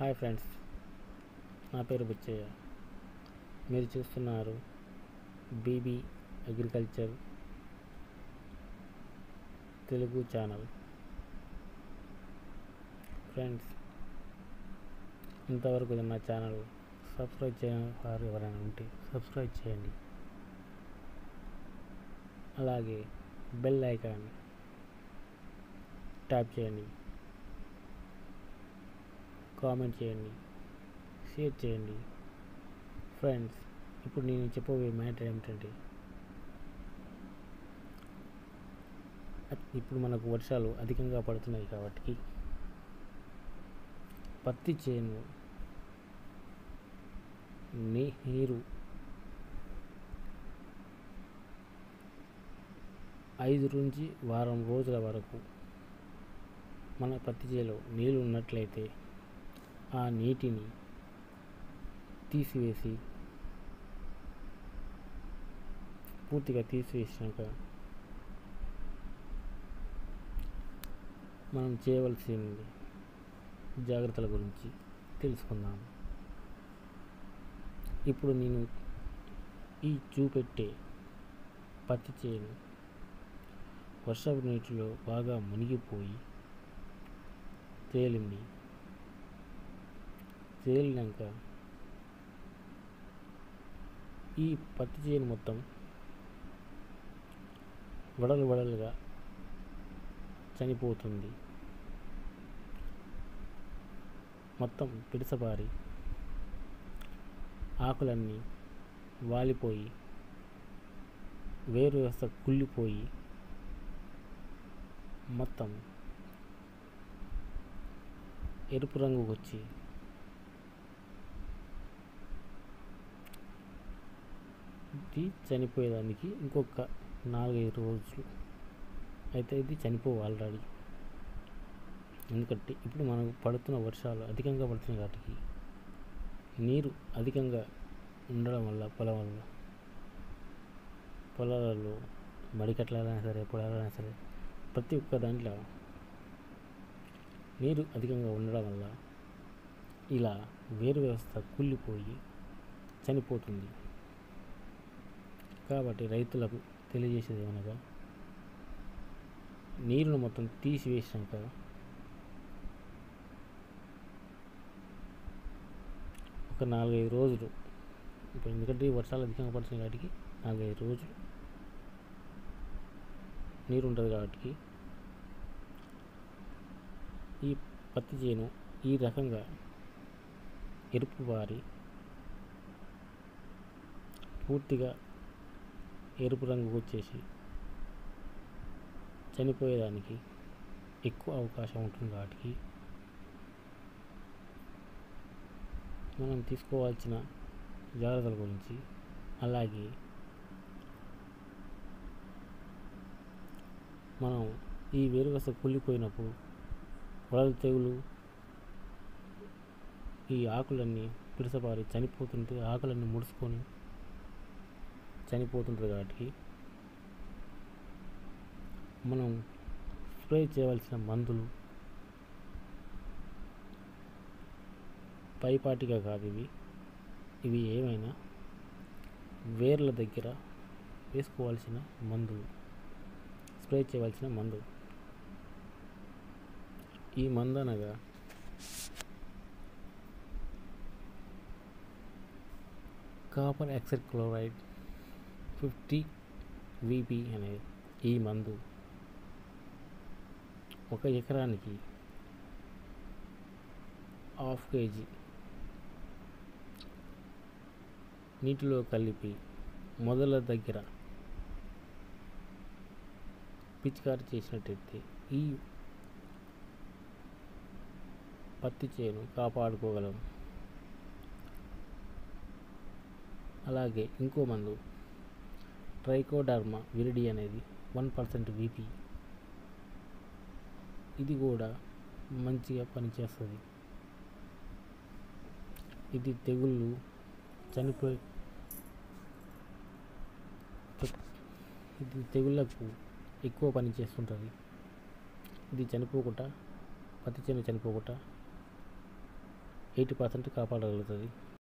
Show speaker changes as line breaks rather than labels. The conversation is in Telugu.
హాయ్ ఫ్రెండ్స్ నా పేరు బుచ్చయ్య మీరు చూస్తున్నారు BB agriculture Telugu channel friends ఇంతవరకు నా ఛానల్ సబ్స్క్రైబ్ చేయని వారు ఎవరైనా ఉంటే సబ్స్క్రైబ్ చేయండి అలాగే బెల్ ఐకాన్ ట్యాప్ చేయండి కామెంట్ చేయండి షేర్ చేయండి ఫ్రెండ్స్ ఇప్పుడు నేను చెప్పబోయే మ్యాటర్ ఏమిటంటే అ- ఇప్పుడు మనకు వర్షాలు అధికంగా పడుతున్నాయి కాబట్టి పత్తి చేను నీ- నీరు ఐదు నుంచి వారం రోజుల వరకు మన పత్తి చేలో నీళ్ళు ఉన్నట్లయితే ఆ నీటిని తీసివేసి పూర్తిగా తీసివేసినాక మనం చేయవలసింది జాగ్రత్తల గురించి తెలుసుకుందాం ఇప్పుడు నేను ఈ చూపెట్టే పత్తి చేను వర్షపు నీటిలో బాగా మునిగిపోయి తేలింది తేలినాక ఈ పత్తి చేను మొత్తం వడలు వడలుగా చనిపోతుంది మొత్తం పిడిసబారి ఆకులన్నీ వాలిపోయి వేరు వ్యవస్థ కుళ్ళిపోయి మొత్తం ఎరుపు రంగు వచ్చి ఇది చనిపోయేదానికి ఇంకొక నాలుగైదు రోజులు అయితే ఇది చనిపోవు ఆల్రెడీ ఎందుకంటే ఇప్పుడు మనకు పడుతున్న వర్షాలు అధికంగా పడుతున్నాయి కాబట్టి నీరు అధికంగా ఉండడం వల్ల పొలం వల్ల పొలాలలో మడికట్లైనా సరే పొలాలైనా సరే ప్రతి ఒక్క దాంట్లో నీరు అధికంగా ఉండడం వల్ల ఇలా వేరు వ్యవస్థ కుళ్ళిపోయి చనిపోతుంది కాబట్టి రైతులకు తెలియజేసేది ఏమనగా నీరును మొత్తం తీసివేసినాక ఒక నాలుగైదు రోజులు ఇప్పుడు ఎందుకంటే ఈ వర్షాలు అధికంగా పడుతున్నాయి కాబట్టి నాలుగైదు రోజులు నీరు ఉంటుంది కాబట్టి ఈ పత్తి చేను ఈ రకంగా ఎరుపు వారి పూర్తిగా ఎరుపు రంగు వచ్చేసి చనిపోయేదానికి ఎక్కువ అవకాశం ఉంటుంది కాబట్టి మనం తీసుకోవాల్సిన జాగ్రత్తల గురించి అలాగే మనం ఈ వేరువస కూలిపోయినప్పుడు వడలు తెగులు ఈ ఆకులన్నీ పిడసబారి చనిపోతుంటే ఆకులన్నీ ముడుచుకొని చనిపోతుంటుంది కాబట్టి మనం స్ప్రే చేయవలసిన మందులు పైపాటిగా కాదు ఇవి ఇవి ఏమైనా వేర్ల దగ్గర వేసుకోవాల్సిన మందులు స్ప్రే చేయవలసిన మందు ఈ మందు అనగా కాపర్ ఆక్సైడ్ క్లోరైడ్ ఫిఫ్టీ విపి అనే ఈ మందు ఒక ఎకరానికి హాఫ్ కేజీ నీటిలో కలిపి మొదల దగ్గర పిచికారి చేసినట్టయితే ఈ పత్తి చేను కాపాడుకోగలం అలాగే ఇంకో మందు ట్రైకోడర్మా విరిడి అనేది వన్ పర్సెంట్ విపి ఇది కూడా మంచిగా పనిచేస్తుంది ఇది తెగుళ్ళు చనిపోయి ఇది తెగుళ్ళకు ఎక్కువ పని చేస్తుంటుంది ఇది చనిపోకుండా పత్తి చేను చనిపోకుండా ఎయిటీ పర్సెంట్ కాపాడగలుగుతుంది